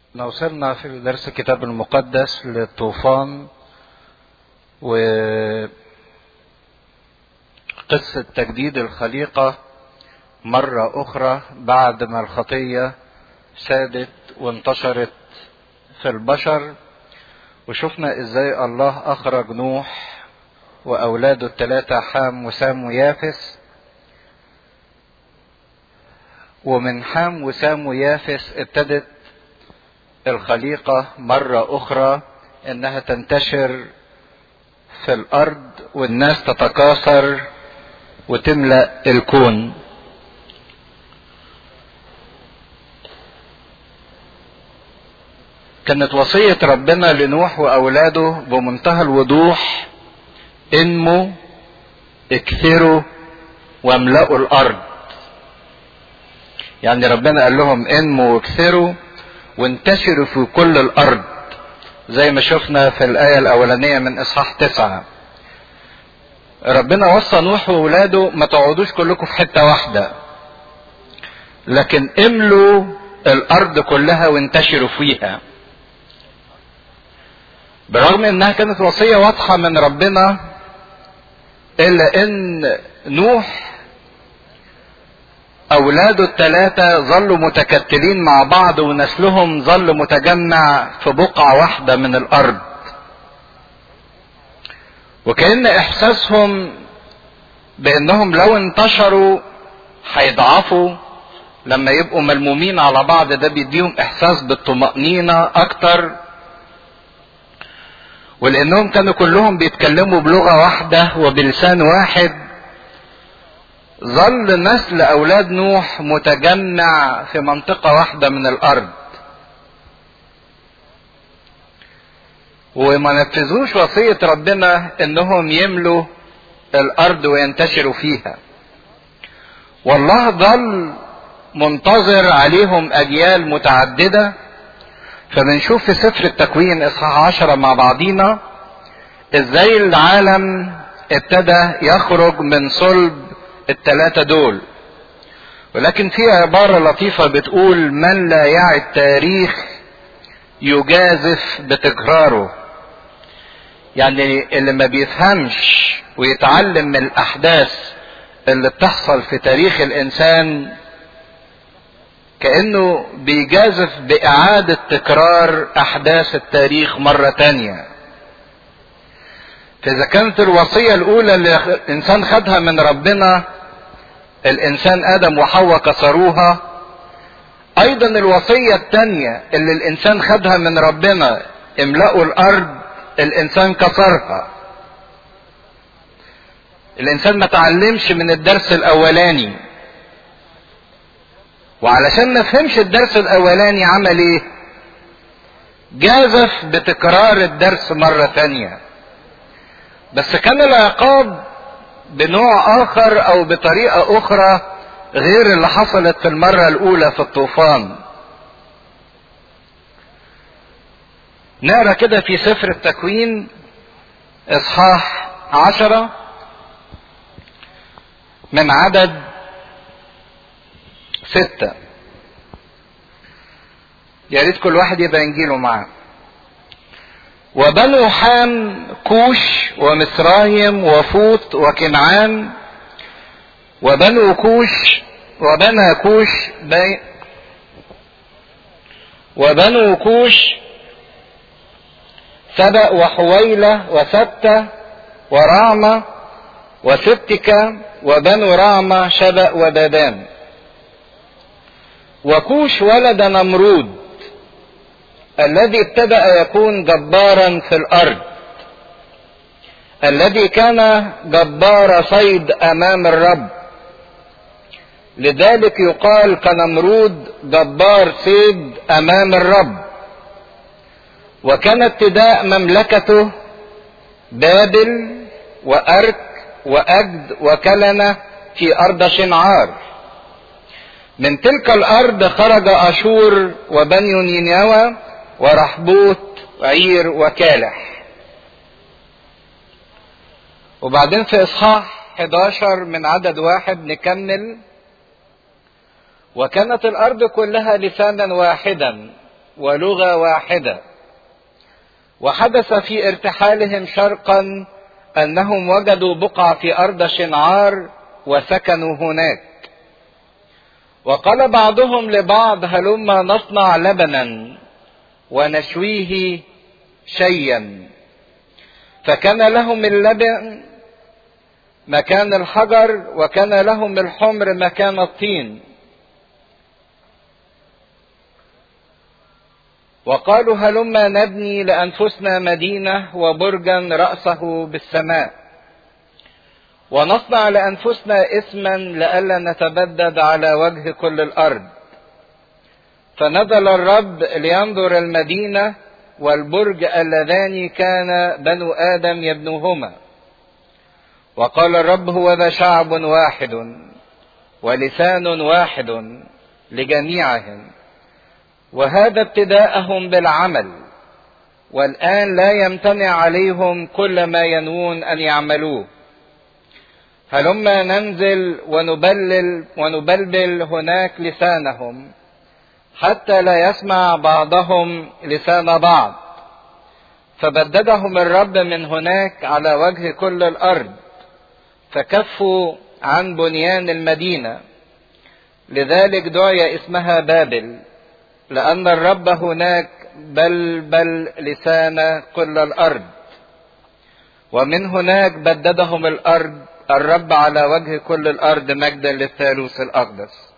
احنا وصلنا في درس الكتاب المقدس للطوفان وقصة تجديد الخليقة مرة أخرى بعد ما الخطية سادت وانتشرت في البشر وشفنا ازاي الله أخرج نوح وأولاده الثلاثة حام وسام ويافس ومن حام وسام ويافس ابتدت الخليقة مرة أخرى إنها تنتشر في الأرض والناس تتكاثر وتملأ الكون. كانت وصية ربنا لنوح وأولاده بمنتهى الوضوح انموا اكثروا واملأوا الأرض. يعني ربنا قال لهم انموا واكثروا وانتشروا في كل الارض زي ما شفنا في الايه الاولانيه من اصحاح تسعه ربنا وصى نوح واولاده ما تقعدوش كلكم في حته واحده لكن املوا الارض كلها وانتشروا فيها برغم انها كانت وصيه واضحه من ربنا الا ان نوح اولاده الثلاثة ظلوا متكتلين مع بعض ونسلهم ظل متجمع في بقعة واحدة من الارض وكأن احساسهم بانهم لو انتشروا هيضعفوا لما يبقوا ملمومين على بعض ده بيديهم احساس بالطمأنينة اكتر ولانهم كانوا كلهم بيتكلموا بلغة واحدة وبلسان واحد ظل نسل اولاد نوح متجمع في منطقة واحدة من الارض وما نفذوش وصية ربنا انهم يملوا الارض وينتشروا فيها والله ظل منتظر عليهم اجيال متعددة فبنشوف في سفر التكوين اصحاح عشرة مع بعضينا ازاي العالم ابتدى يخرج من صلب التلاتة دول ولكن في عبارة لطيفة بتقول من لا يعي التاريخ يجازف بتكراره يعني اللي ما بيفهمش ويتعلم من الأحداث اللي بتحصل في تاريخ الإنسان كأنه بيجازف بإعادة تكرار أحداث التاريخ مرة تانية فإذا كانت الوصية الأولى اللي الإنسان خدها من ربنا الإنسان آدم وحواء كسروها أيضا الوصية الثانية اللي الإنسان خدها من ربنا املأوا الأرض الإنسان كسرها الإنسان ما تعلمش من الدرس الأولاني وعلشان ما فهمش الدرس الأولاني عمل إيه؟ جازف بتكرار الدرس مرة ثانية بس كان العقاب بنوع اخر او بطريقة اخرى غير اللي حصلت في المرة الاولى في الطوفان نقرا كده في سفر التكوين اصحاح عشرة من عدد ستة يا ريت كل واحد يبقى انجيله معاه وبنو حام كوش ومصرايم وفوط وكنعان وبنو كوش وبنى كوش بي وبنو كوش سبأ وحويلة وستة ورعمة وستك وبنو رعمة شبأ ودادان وكوش ولد نمرود الذي ابتدأ يكون جبارا في الأرض الذي كان جبار صيد أمام الرب لذلك يقال كنمرود جبار صيد أمام الرب وكان ابتداء مملكته بابل وأرك وأجد وكلنة في أرض شنعار من تلك الأرض خرج أشور وبني نينوى ورحبوت وعير وكالح وبعدين في اصحاح 11 من عدد واحد نكمل وكانت الارض كلها لسانا واحدا ولغة واحدة وحدث في ارتحالهم شرقا أنهم وجدوا بقعة في أرض شنعار وسكنوا هناك وقال بعضهم لبعض هلما نصنع لبنا ونشويه شيا فكان لهم اللبن مكان الحجر وكان لهم الحمر مكان الطين وقالوا هلما نبني لانفسنا مدينه وبرجا راسه بالسماء ونصنع لانفسنا اسما لئلا نتبدد على وجه كل الارض فنزل الرب لينظر المدينه والبرج اللذان كان بنو ادم يبنوهما وقال الرب هو ذا شعب واحد ولسان واحد لجميعهم وهذا ابتداءهم بالعمل والان لا يمتنع عليهم كل ما ينوون ان يعملوه هلما ننزل ونبلل ونبلبل هناك لسانهم حتى لا يسمع بعضهم لسان بعض فبددهم الرب من هناك على وجه كل الارض فكفوا عن بنيان المدينه لذلك دعي اسمها بابل لان الرب هناك بلبل لسان كل الارض ومن هناك بددهم الارض الرب على وجه كل الارض مجدا للثالوث الاقدس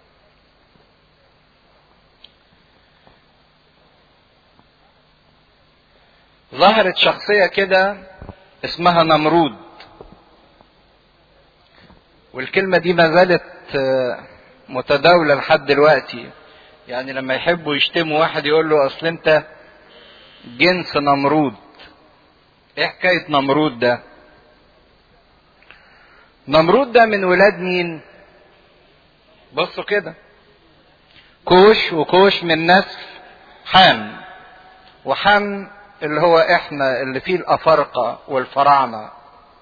ظهرت شخصيه كده اسمها نمرود والكلمه دي ما زالت متداوله لحد دلوقتي يعني لما يحبوا يشتموا واحد يقول له اصل انت جنس نمرود ايه حكايه نمرود ده نمرود ده من ولاد مين بصوا كده كوش وكوش من نسل حام وحام اللي هو احنا اللي فيه الافارقه والفراعنه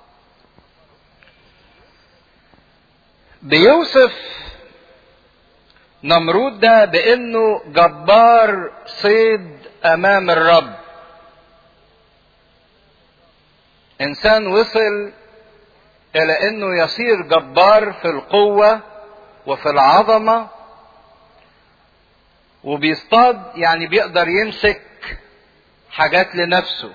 بيوصف نمرود ده بانه جبار صيد امام الرب انسان وصل الى انه يصير جبار في القوه وفي العظمه وبيصطاد يعني بيقدر يمسك حاجات لنفسه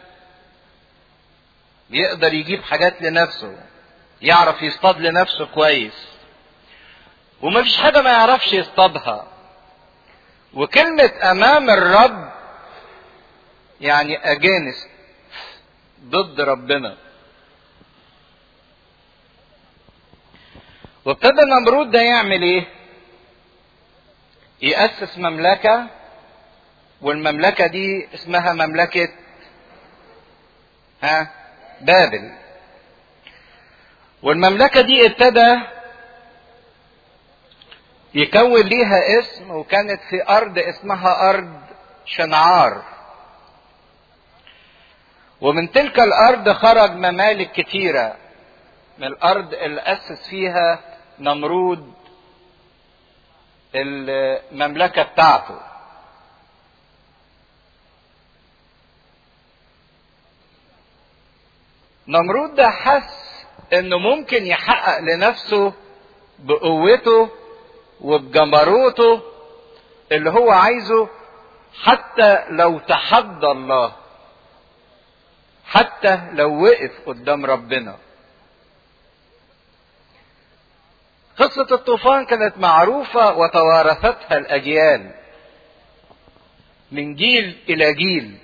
يقدر يجيب حاجات لنفسه يعرف يصطاد لنفسه كويس ومفيش حاجه ما يعرفش يصطادها وكلمه امام الرب يعني اجانست ضد ربنا وابتدى نمرود ده يعمل ايه يأسس مملكة والمملكة دي اسمها مملكة ها بابل والمملكة دي ابتدى يكون ليها اسم وكانت في أرض اسمها أرض شنعار ومن تلك الأرض خرج ممالك كتيرة من الأرض اللي أسس فيها نمرود المملكة بتاعته نمرود ده حس انه ممكن يحقق لنفسه بقوته وبجبروته اللي هو عايزه حتى لو تحدى الله حتى لو وقف قدام ربنا قصة الطوفان كانت معروفة وتوارثتها الأجيال من جيل إلى جيل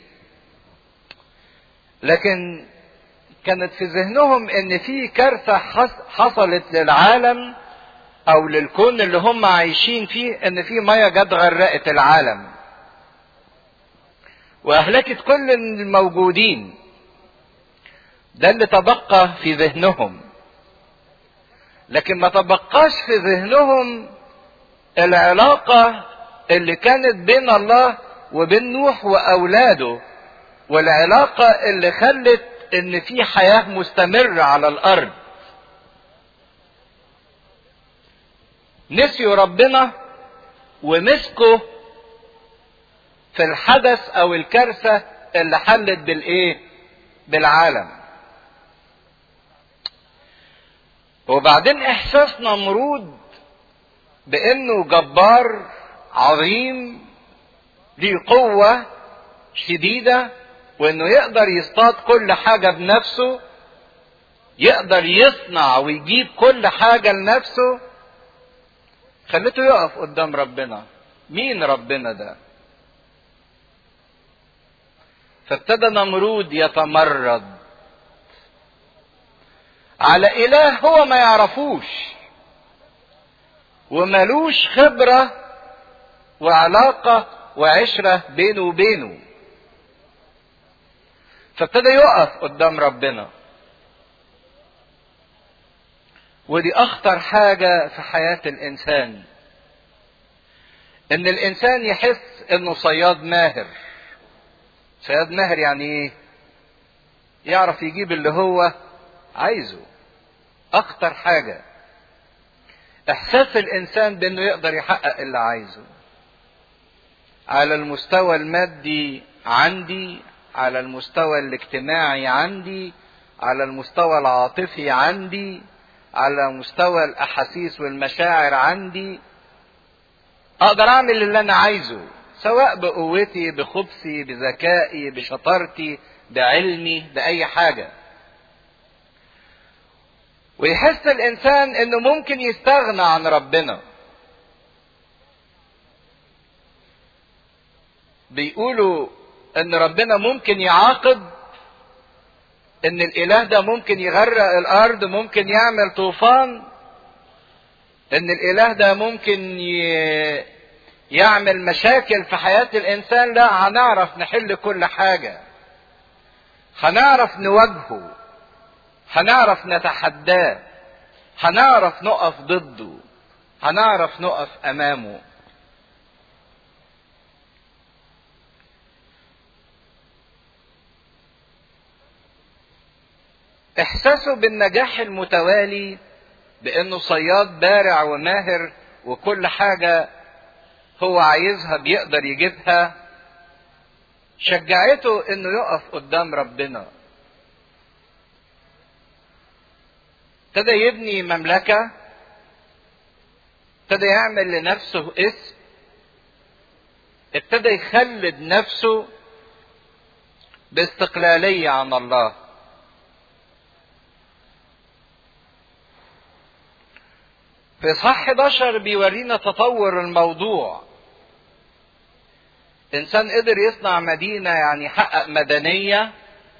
لكن كانت في ذهنهم ان في كارثة حصلت للعالم او للكون اللي هم عايشين فيه ان في مية جت غرقت العالم واهلكت كل الموجودين ده اللي تبقى في ذهنهم لكن ما تبقاش في ذهنهم العلاقة اللي كانت بين الله وبين نوح وأولاده والعلاقة اللي خلت إن في حياة مستمرة على الأرض نسيوا ربنا ومسكوا في الحدث او الكارثة اللي حلت بالايه بالعالم وبعدين احساس نمرود بانه جبار عظيم ليه قوة شديدة وانه يقدر يصطاد كل حاجة بنفسه يقدر يصنع ويجيب كل حاجة لنفسه خليته يقف قدام ربنا مين ربنا ده فابتدى نمرود يتمرد على اله هو ما يعرفوش وملوش خبرة وعلاقة وعشرة بينه وبينه فابتدى يقف قدام ربنا ودي اخطر حاجة في حياة الانسان ان الانسان يحس انه صياد ماهر صياد ماهر يعني ايه يعرف يجيب اللي هو عايزه اخطر حاجة احساس الانسان بانه يقدر يحقق اللي عايزه على المستوى المادي عندي على المستوى الاجتماعي عندي على المستوى العاطفي عندي على مستوى الاحاسيس والمشاعر عندي اقدر اعمل اللي انا عايزه سواء بقوتي بخبثي بذكائي بشطارتي بعلمي باي حاجه ويحس الانسان انه ممكن يستغنى عن ربنا بيقولوا ان ربنا ممكن يعاقب ان الاله ده ممكن يغرق الارض ممكن يعمل طوفان ان الاله ده ممكن ي... يعمل مشاكل في حياة الانسان لا هنعرف نحل كل حاجة هنعرف نواجهه هنعرف نتحداه هنعرف نقف ضده هنعرف نقف امامه احساسه بالنجاح المتوالي بانه صياد بارع وماهر وكل حاجة هو عايزها بيقدر يجيبها شجعته انه يقف قدام ربنا ابتدى يبني مملكة ابتدى يعمل لنفسه اسم ابتدى يخلد نفسه باستقلالية عن الله في صح 11 بيورينا تطور الموضوع انسان قدر يصنع مدينة يعني يحقق مدنية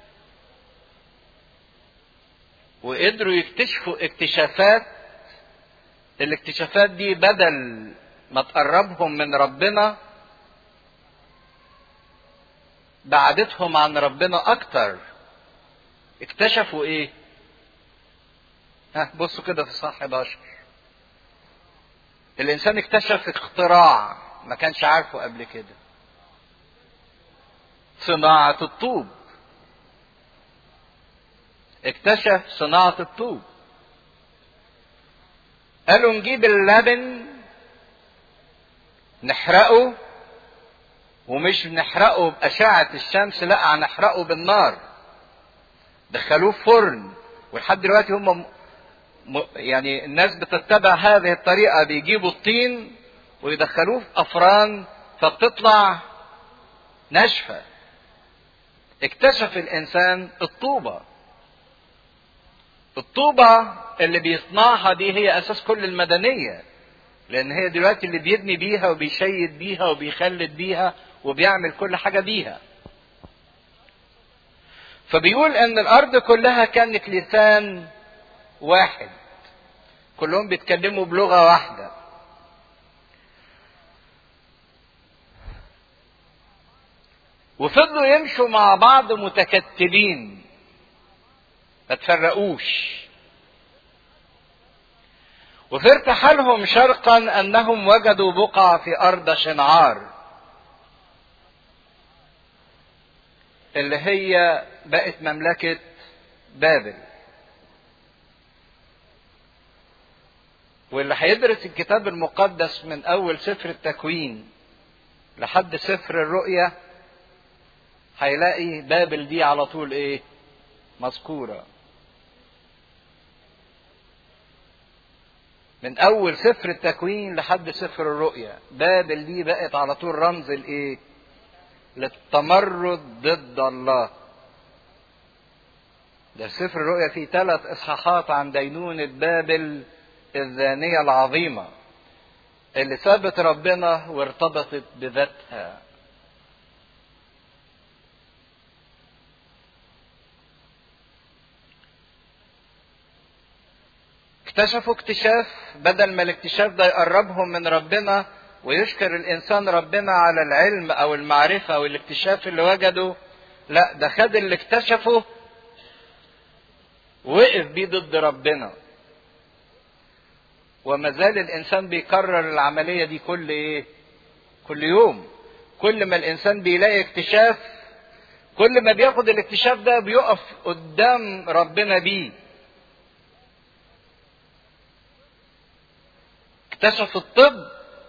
وقدروا يكتشفوا اكتشافات الاكتشافات دي بدل ما تقربهم من ربنا بعدتهم عن ربنا اكتر اكتشفوا ايه ها بصوا كده في صح 11 الانسان اكتشف اختراع ما كانش عارفه قبل كده صناعة الطوب اكتشف صناعة الطوب قالوا نجيب اللبن نحرقه ومش نحرقه بأشعة الشمس لا هنحرقه بالنار دخلوه في فرن ولحد دلوقتي هم م... يعني الناس بتتبع هذه الطريقة بيجيبوا الطين ويدخلوه في أفران فبتطلع ناشفة اكتشف الإنسان الطوبة الطوبة اللي بيصنعها دي هي أساس كل المدنية لأن هي دلوقتي اللي بيبني بيها وبيشيد بيها وبيخلد بيها وبيعمل كل حاجة بيها فبيقول ان الارض كلها كانت لسان واحد كلهم بيتكلموا بلغة واحدة وفضلوا يمشوا مع بعض متكتلين ما تفرقوش وفي ارتحالهم شرقا انهم وجدوا بقعة في ارض شنعار اللي هي بقت مملكة بابل واللي هيدرس الكتاب المقدس من اول سفر التكوين لحد سفر الرؤية هيلاقي بابل دي على طول ايه مذكورة من اول سفر التكوين لحد سفر الرؤيا بابل دي بقت على طول رمز الايه للتمرد ضد الله ده سفر الرؤيا فيه ثلاث اصحاحات عن دينونة بابل الزانية العظيمة اللي سابت ربنا وارتبطت بذاتها اكتشفوا اكتشاف بدل ما الاكتشاف ده يقربهم من ربنا ويشكر الانسان ربنا على العلم او المعرفه او الاكتشاف اللي وجده لا ده خد اللي اكتشفه وقف بيه ضد ربنا وما زال الانسان بيكرر العمليه دي كل ايه كل يوم كل ما الانسان بيلاقي اكتشاف كل ما بياخد الاكتشاف ده بيقف قدام ربنا بيه اكتشف الطب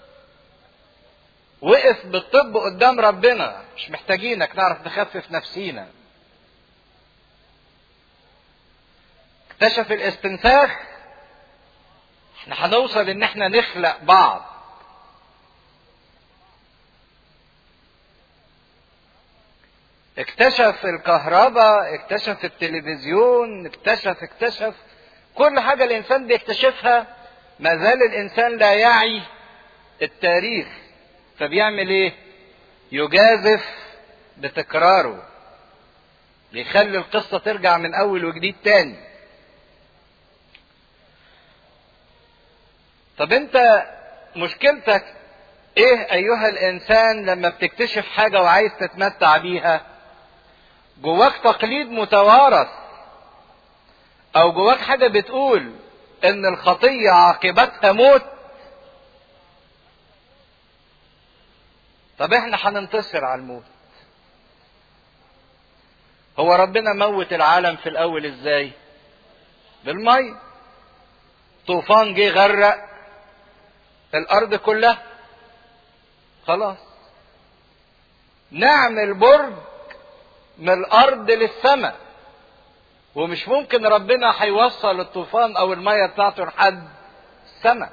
وقف بالطب قدام ربنا مش محتاجينك نعرف نخفف نفسينا اكتشف الاستنساخ احنا هنوصل ان احنا نخلق بعض اكتشف الكهرباء اكتشف التلفزيون اكتشف اكتشف كل حاجة الانسان بيكتشفها ما زال الانسان لا يعي التاريخ فبيعمل ايه يجازف بتكراره بيخلي القصة ترجع من اول وجديد تاني طب انت مشكلتك ايه ايها الانسان لما بتكتشف حاجة وعايز تتمتع بيها جواك تقليد متوارث او جواك حاجة بتقول ان الخطية عاقبتها موت طب احنا هننتصر على الموت هو ربنا موت العالم في الاول ازاي بالمي طوفان جه غرق الارض كلها خلاص نعمل برج من الارض للسماء ومش ممكن ربنا هيوصل الطوفان او الميه بتاعته لحد السماء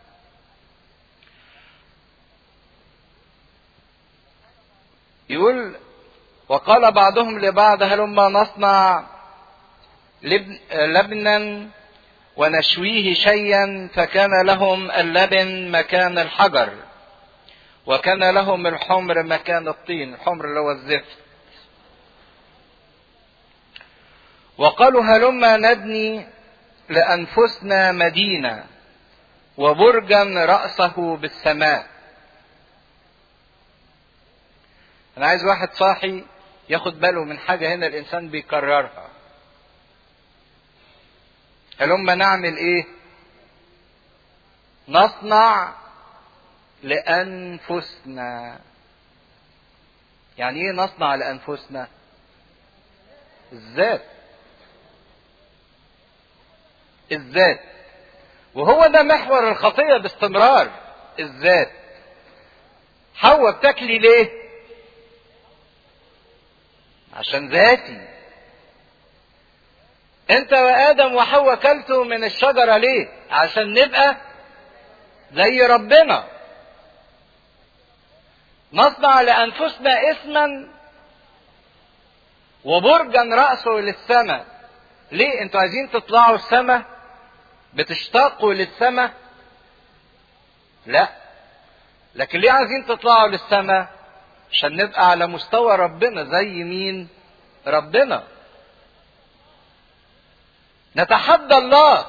يقول وقال بعضهم لبعض هلما نصنع لبن لبنا ونشويه شيئا فكان لهم اللبن مكان الحجر وكان لهم الحمر مكان الطين الحمر اللي هو الزفت وقالوا هلما نبني لأنفسنا مدينة وبرجا رأسه بالسماء أنا عايز واحد صاحي ياخد باله من حاجة هنا الإنسان بيكررها هلما نعمل إيه؟ نصنع لأنفسنا يعني إيه نصنع لأنفسنا؟ الذات الذات وهو ده محور الخطية باستمرار الذات حواء بتاكلي ليه عشان ذاتي انت وادم وحواء كلتوا من الشجرة ليه عشان نبقى زي ربنا نصنع لانفسنا اسما وبرجا رأسه للسماء ليه انتوا عايزين تطلعوا السماء بتشتاقوا للسماء لا لكن ليه عايزين تطلعوا للسماء عشان نبقى على مستوى ربنا زي مين ربنا نتحدى الله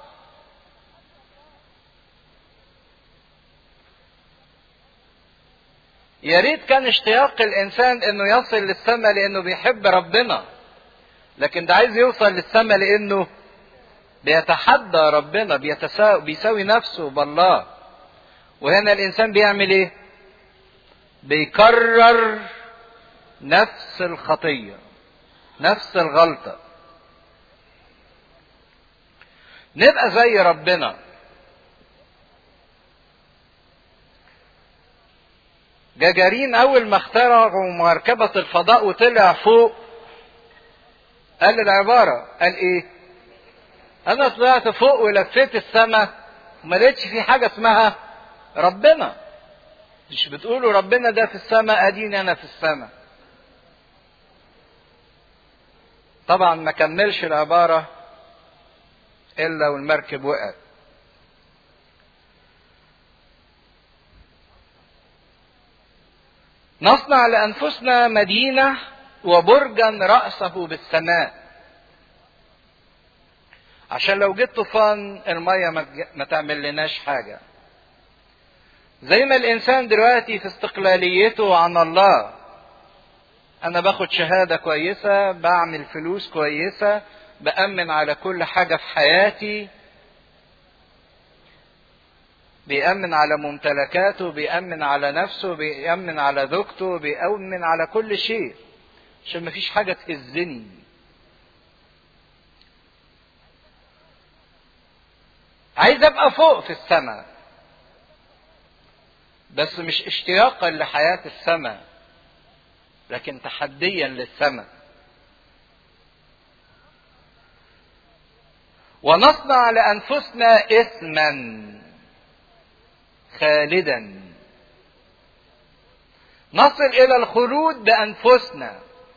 يا ريت كان اشتياق الانسان انه يصل للسماء لانه بيحب ربنا لكن ده عايز يوصل للسماء لانه بيتحدى ربنا بيتساوي بيساوي نفسه بالله وهنا الانسان بيعمل ايه بيكرر نفس الخطيه نفس الغلطه نبقى زي ربنا جاجارين اول ما اخترعوا مركبة الفضاء وطلع فوق قال العبارة قال ايه انا طلعت فوق ولفيت السماء وما لقيتش في حاجة اسمها ربنا مش بتقولوا ربنا ده في السماء اديني انا في السماء طبعا ما كملش العبارة الا والمركب وقعت نصنع لانفسنا مدينه وبرجا راسه بالسماء عشان لو جه طوفان الميه ما تعمل لناش حاجه زي ما الانسان دلوقتي في استقلاليته عن الله انا باخد شهاده كويسه بعمل فلوس كويسه بامن على كل حاجه في حياتي بيأمن على ممتلكاته بيأمن على نفسه بيأمن على زوجته بيأمن على كل شيء عشان مفيش حاجة تهزني عايز ابقى فوق في السماء بس مش اشتياقا لحياة السماء لكن تحديا للسماء ونصنع لانفسنا اثما خالدا نصل الى الخلود بانفسنا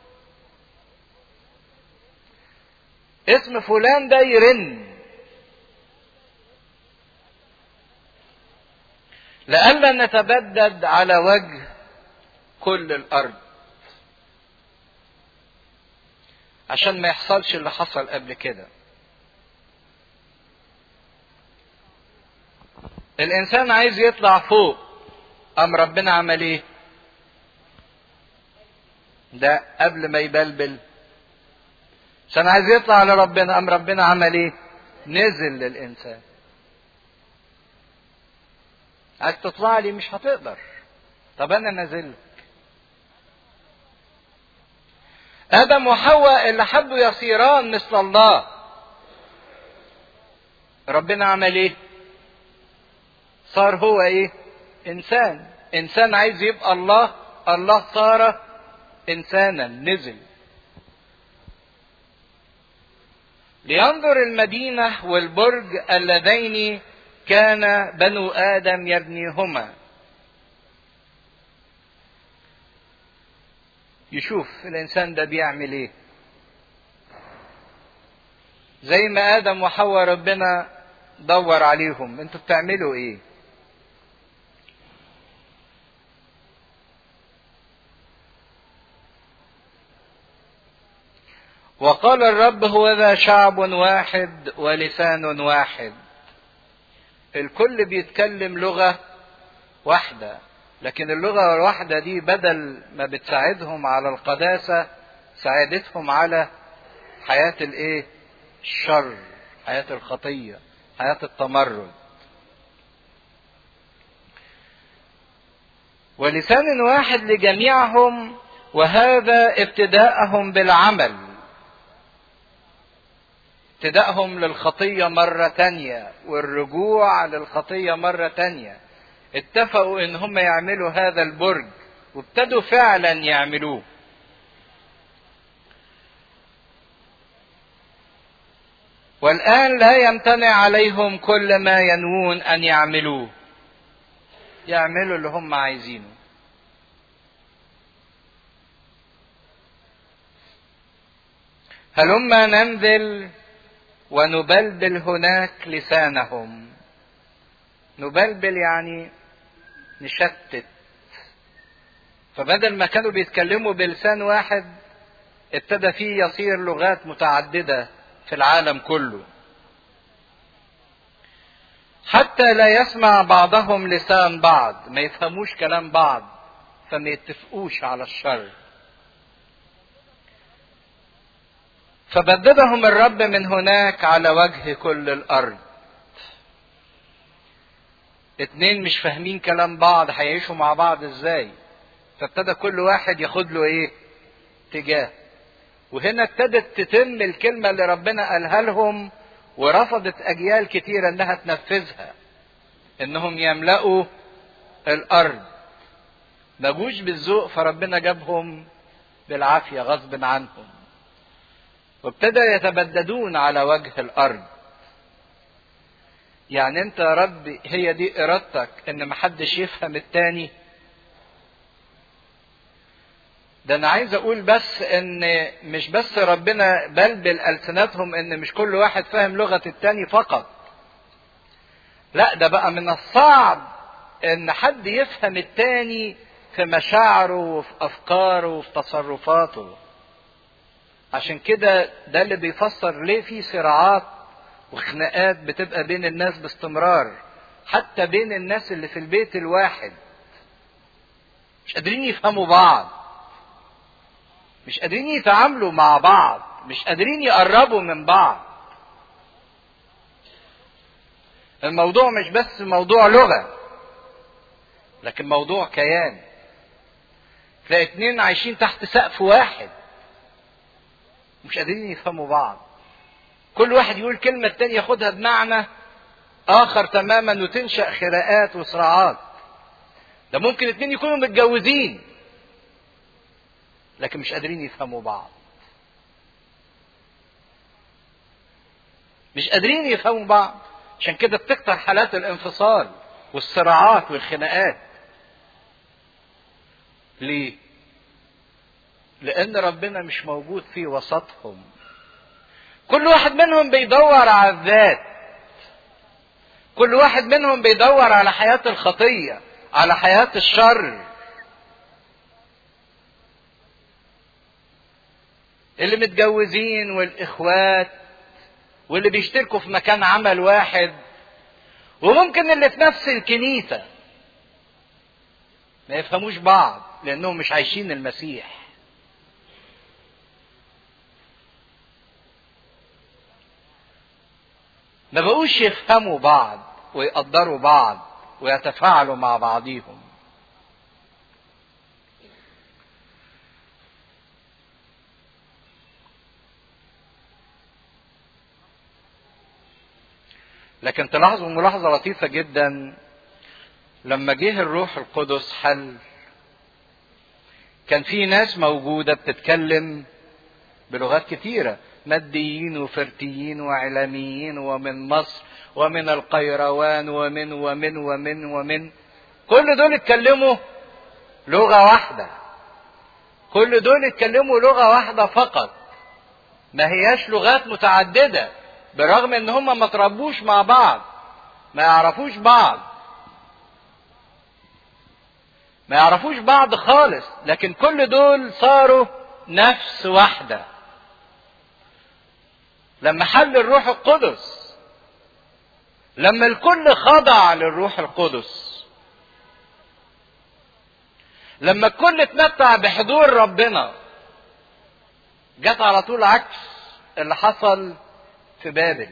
اسم فلان ده يرن لئلا نتبدد على وجه كل الارض عشان ما يحصلش اللي حصل قبل كده الانسان عايز يطلع فوق ام ربنا عمل ايه ده قبل ما يبلبل عشان عايز يطلع على ربنا ام ربنا عمل ايه نزل للانسان عايز تطلع لي مش هتقدر طب انا نزلت ادم وحواء اللي حبوا يصيران مثل الله ربنا عمل ايه صار هو ايه انسان انسان عايز يبقى الله الله صار انسانا نزل لينظر المدينه والبرج اللذين كان بنو ادم يبنيهما يشوف الانسان ده بيعمل ايه زي ما ادم وحواء ربنا دور عليهم انتوا بتعملوا ايه وقال الرب هو ذا شعب واحد ولسان واحد الكل بيتكلم لغة واحدة لكن اللغة الواحدة دي بدل ما بتساعدهم على القداسة ساعدتهم على حياة الايه الشر حياة الخطية حياة التمرد ولسان واحد لجميعهم وهذا ابتداءهم بالعمل ابتدائهم للخطية مرة تانية والرجوع للخطية مرة تانية اتفقوا ان هم يعملوا هذا البرج وابتدوا فعلا يعملوه والآن لا يمتنع عليهم كل ما ينوون أن يعملوه يعملوا اللي هم عايزينه هلما ننزل ونبلبل هناك لسانهم نبلبل يعني نشتت فبدل ما كانوا بيتكلموا بلسان واحد ابتدى فيه يصير لغات متعددة في العالم كله حتى لا يسمع بعضهم لسان بعض ما يفهموش كلام بعض فما يتفقوش على الشر فبددهم الرب من هناك على وجه كل الارض اتنين مش فاهمين كلام بعض هيعيشوا مع بعض ازاي فابتدى كل واحد ياخد له ايه اتجاه وهنا ابتدت تتم الكلمة اللي ربنا قالها لهم ورفضت أجيال كتيرة إنها تنفذها إنهم يملأوا الأرض ما جوش بالذوق فربنا جابهم بالعافيه غصب عنهم وابتدى يتبددون على وجه الارض يعني انت يا رب هي دي ارادتك ان محدش يفهم التاني ده انا عايز اقول بس ان مش بس ربنا بلبل السنتهم ان مش كل واحد فاهم لغة التاني فقط لا ده بقى من الصعب ان حد يفهم التاني في مشاعره وفي افكاره وفي تصرفاته عشان كده ده اللي بيفسر ليه في صراعات وخناقات بتبقى بين الناس باستمرار حتى بين الناس اللي في البيت الواحد مش قادرين يفهموا بعض مش قادرين يتعاملوا مع بعض مش قادرين يقربوا من بعض الموضوع مش بس موضوع لغة لكن موضوع كيان تلاقي اتنين عايشين تحت سقف واحد مش قادرين يفهموا بعض كل واحد يقول كلمة التاني ياخدها بمعنى آخر تماما وتنشأ خناقات وصراعات ده ممكن اتنين يكونوا متجوزين لكن مش قادرين يفهموا بعض مش قادرين يفهموا بعض عشان كده بتكتر حالات الانفصال والصراعات والخناقات ليه لان ربنا مش موجود في وسطهم كل واحد منهم بيدور على الذات كل واحد منهم بيدور على حياة الخطية على حياة الشر اللي متجوزين والاخوات واللي بيشتركوا في مكان عمل واحد وممكن اللي في نفس الكنيسة ما يفهموش بعض لانهم مش عايشين المسيح ما بقوش يفهموا بعض ويقدروا بعض ويتفاعلوا مع بعضيهم لكن تلاحظوا ملاحظة لطيفة جدا لما جه الروح القدس حل كان في ناس موجودة بتتكلم بلغات كتيرة ماديين وفرتيين وعلاميين ومن مصر ومن القيروان ومن ومن ومن ومن كل دول اتكلموا لغة واحدة كل دول اتكلموا لغة واحدة فقط ما هياش لغات متعددة برغم ان هم ما تربوش مع بعض ما يعرفوش بعض ما يعرفوش بعض خالص لكن كل دول صاروا نفس واحده لما حل الروح القدس لما الكل خضع للروح القدس لما الكل اتمتع بحضور ربنا جت على طول عكس اللي حصل في بابل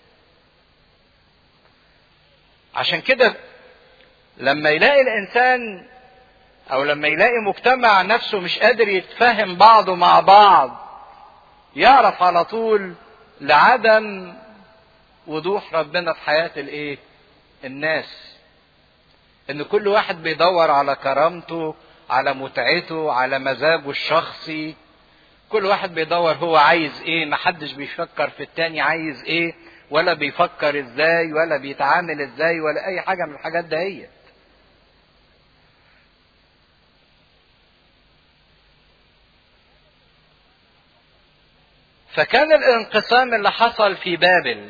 عشان كده لما يلاقي الانسان او لما يلاقي مجتمع نفسه مش قادر يتفاهم بعضه مع بعض يعرف على طول لعدم وضوح ربنا في حياة الايه الناس ان كل واحد بيدور على كرامته على متعته على مزاجه الشخصي كل واحد بيدور هو عايز ايه محدش بيفكر في التاني عايز ايه ولا بيفكر ازاي ولا بيتعامل ازاي ولا اي حاجة من الحاجات دهيت فكان الانقسام اللي حصل في بابل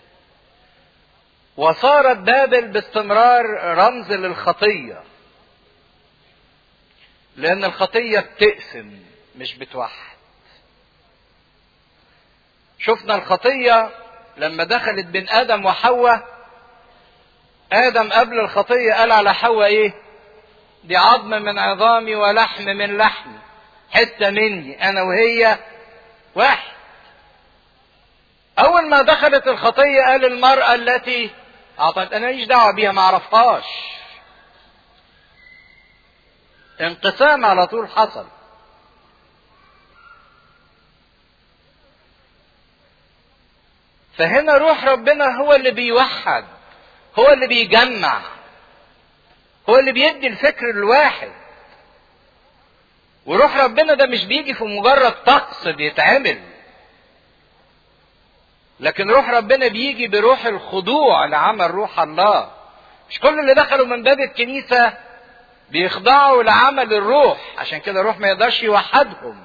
وصارت بابل باستمرار رمز للخطيه لان الخطيه بتقسم مش بتوحد شفنا الخطيه لما دخلت بين ادم وحواء ادم قبل الخطيه قال على حواء ايه دي عظم من عظامي ولحم من لحمي حته مني انا وهي واحد اول ما دخلت الخطيه قال المراه التي اعطت انا ماليش دعوه بيها ما اعرفهاش انقسام على طول حصل فهنا روح ربنا هو اللي بيوحد هو اللي بيجمع هو اللي بيدي الفكر الواحد وروح ربنا ده مش بيجي في مجرد طقس بيتعمل لكن روح ربنا بيجي بروح الخضوع لعمل روح الله مش كل اللي دخلوا من باب الكنيسة بيخضعوا لعمل الروح عشان كده الروح ما يقدرش يوحدهم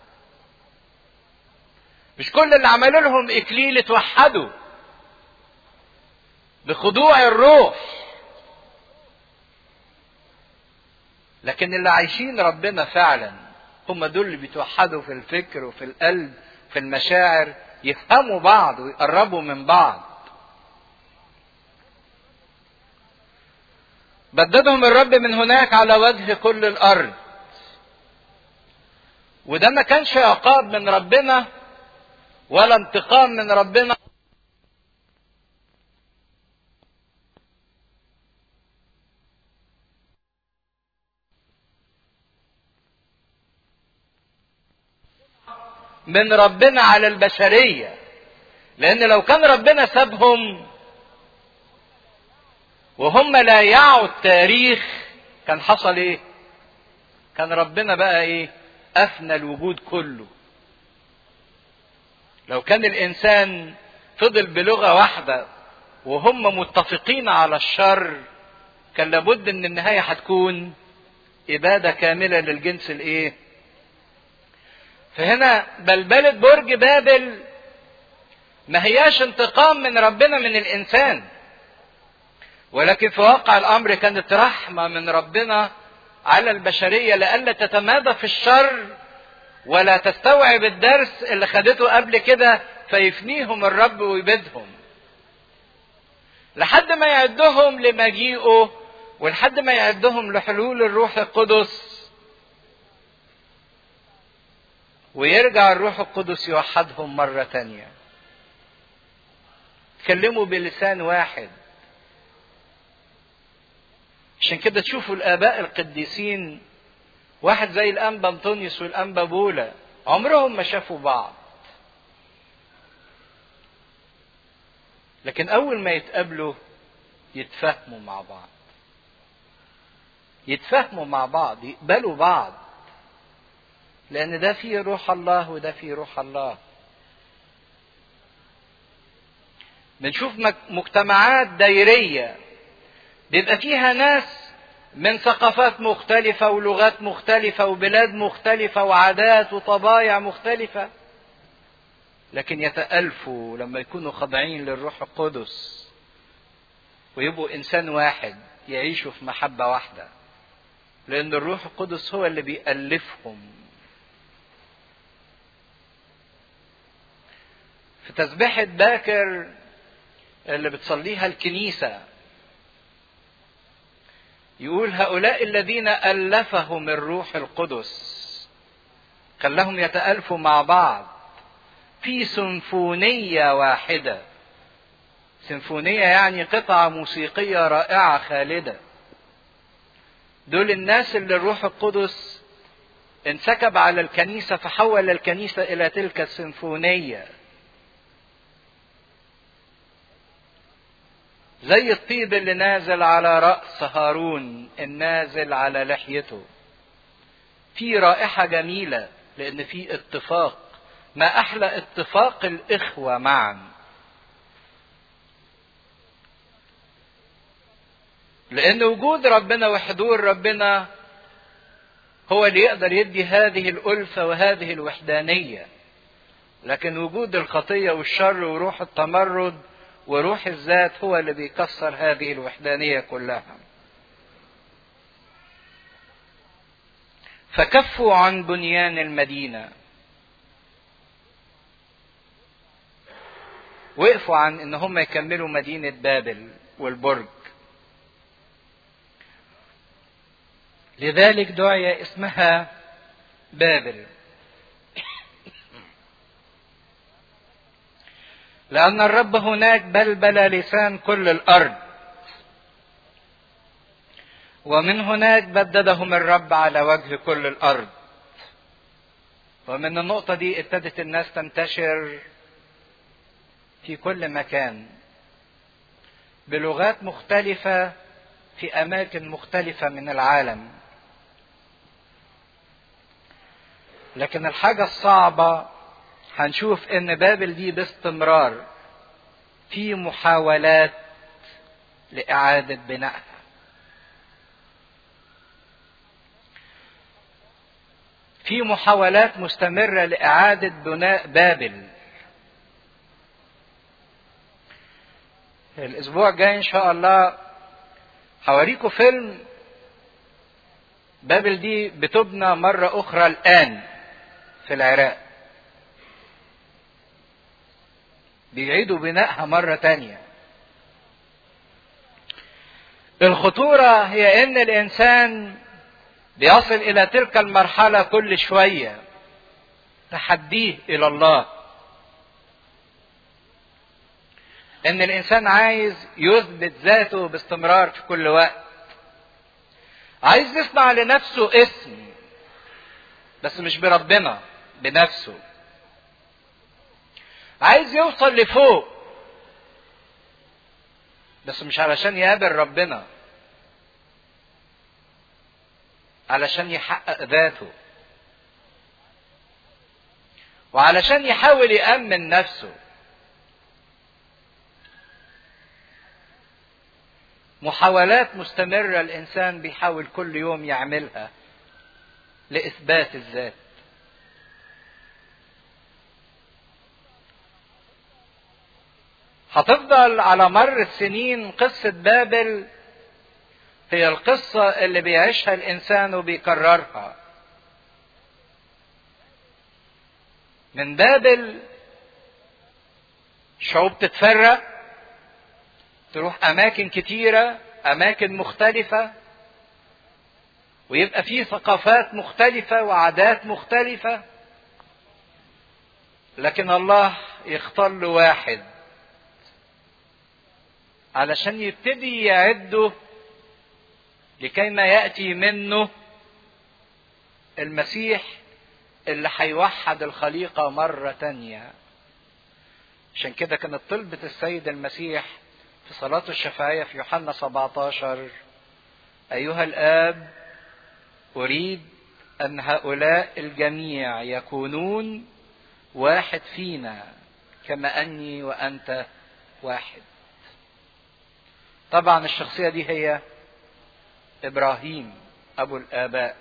مش كل اللي عملوا لهم اكليل اتوحدوا بخضوع الروح لكن اللي عايشين ربنا فعلا هم دول اللي بيتوحدوا في الفكر وفي القلب في المشاعر يفهموا بعض ويقربوا من بعض بددهم الرب من هناك على وجه كل الارض وده ما كانش عقاب من ربنا ولا انتقام من ربنا من ربنا على البشرية لأن لو كان ربنا سابهم وهم لا يعوا التاريخ كان حصل ايه كان ربنا بقى ايه افنى الوجود كله لو كان الانسان فضل بلغه واحده وهم متفقين على الشر كان لابد ان النهايه هتكون اباده كامله للجنس الايه فهنا بلبله برج بابل ما هياش انتقام من ربنا من الانسان ولكن في واقع الامر كانت رحمه من ربنا على البشريه لئلا تتمادى في الشر ولا تستوعب الدرس اللي خدته قبل كده فيفنيهم الرب ويبيدهم لحد ما يعدهم لمجيئه ولحد ما يعدهم لحلول الروح القدس ويرجع الروح القدس يوحدهم مرة تانية تكلموا بلسان واحد عشان كده تشوفوا الآباء القديسين واحد زي الأنبا أنطونيوس والأنبا بولا عمرهم ما شافوا بعض لكن أول ما يتقابلوا يتفاهموا مع بعض يتفاهموا مع بعض يقبلوا بعض لأن ده فيه روح الله وده فيه روح الله بنشوف مجتمعات دايرية بيبقى فيها ناس من ثقافات مختلفة ولغات مختلفة وبلاد مختلفة وعادات وطبايع مختلفة لكن يتألفوا لما يكونوا خاضعين للروح القدس ويبقوا إنسان واحد يعيشوا في محبة واحدة لأن الروح القدس هو اللي بيألفهم في تسبيحة باكر اللي بتصليها الكنيسة يقول هؤلاء الذين ألفهم الروح القدس خلاهم يتألفوا مع بعض في سيمفونية واحدة سيمفونية يعني قطعة موسيقية رائعة خالدة دول الناس اللي الروح القدس انسكب على الكنيسة فحول الكنيسة إلى تلك السيمفونية زي الطيب اللي نازل على رأس هارون النازل على لحيته في رائحة جميلة لأن في اتفاق ما أحلى اتفاق الإخوة معا لأن وجود ربنا وحضور ربنا هو اللي يقدر يدي هذه الألفة وهذه الوحدانية لكن وجود الخطية والشر وروح التمرد وروح الذات هو اللي بيكسر هذه الوحدانية كلها فكفوا عن بنيان المدينة وقفوا عن ان هم يكملوا مدينة بابل والبرج لذلك دعي اسمها بابل لأن الرب هناك بلبل لسان كل الأرض ومن هناك بددهم الرب على وجه كل الأرض ومن النقطة دي ابتدت الناس تنتشر في كل مكان بلغات مختلفة في أماكن مختلفة من العالم لكن الحاجة الصعبة هنشوف ان بابل دي باستمرار في محاولات لإعادة بنائها في محاولات مستمرة لإعادة بناء بابل الأسبوع الجاي إن شاء الله هوريكم فيلم بابل دي بتبنى مرة أخرى الآن في العراق بيعيدوا بنائها مرة تانية الخطورة هي إن الإنسان بيصل إلى تلك المرحلة كل شوية تحديه إلى الله إن الإنسان عايز يثبت ذاته باستمرار في كل وقت عايز يصنع لنفسه اسم بس مش بربنا بنفسه عايز يوصل لفوق بس مش علشان يقابل ربنا علشان يحقق ذاته وعلشان يحاول يأمن نفسه محاولات مستمرة الإنسان بيحاول كل يوم يعملها لإثبات الذات هتفضل على مر السنين قصة بابل هي القصة اللي بيعيشها الإنسان وبيكررها من بابل شعوب تتفرق تروح أماكن كتيرة أماكن مختلفة ويبقى فيه ثقافات مختلفة وعادات مختلفة لكن الله يختار له واحد علشان يبتدي يعده لكي ما يأتي منه المسيح اللي هيوحد الخليقة مرة تانية عشان كده كانت طلبة السيد المسيح في صلاة الشفاعية في يوحنا 17 أيها الآب أريد أن هؤلاء الجميع يكونون واحد فينا كما أني وأنت واحد طبعا الشخصية دي هي إبراهيم أبو الآباء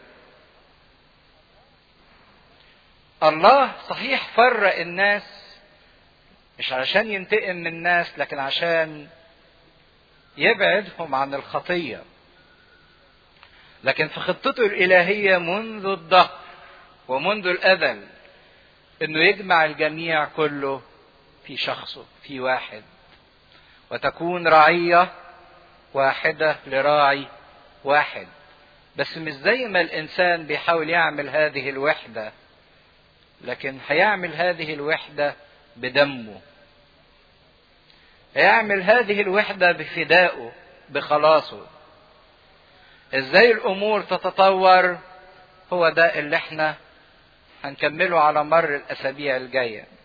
الله صحيح فرق الناس مش علشان ينتقم من الناس لكن عشان يبعدهم عن الخطية لكن في خطته الإلهية منذ الدهر ومنذ الأزل إنه يجمع الجميع كله في شخصه في واحد وتكون رعية واحدة لراعي واحد بس مش زي ما الإنسان بيحاول يعمل هذه الوحدة لكن هيعمل هذه الوحدة بدمه هيعمل هذه الوحدة بفدائه بخلاصه ازاي الامور تتطور هو ده اللي احنا هنكمله على مر الاسابيع الجايه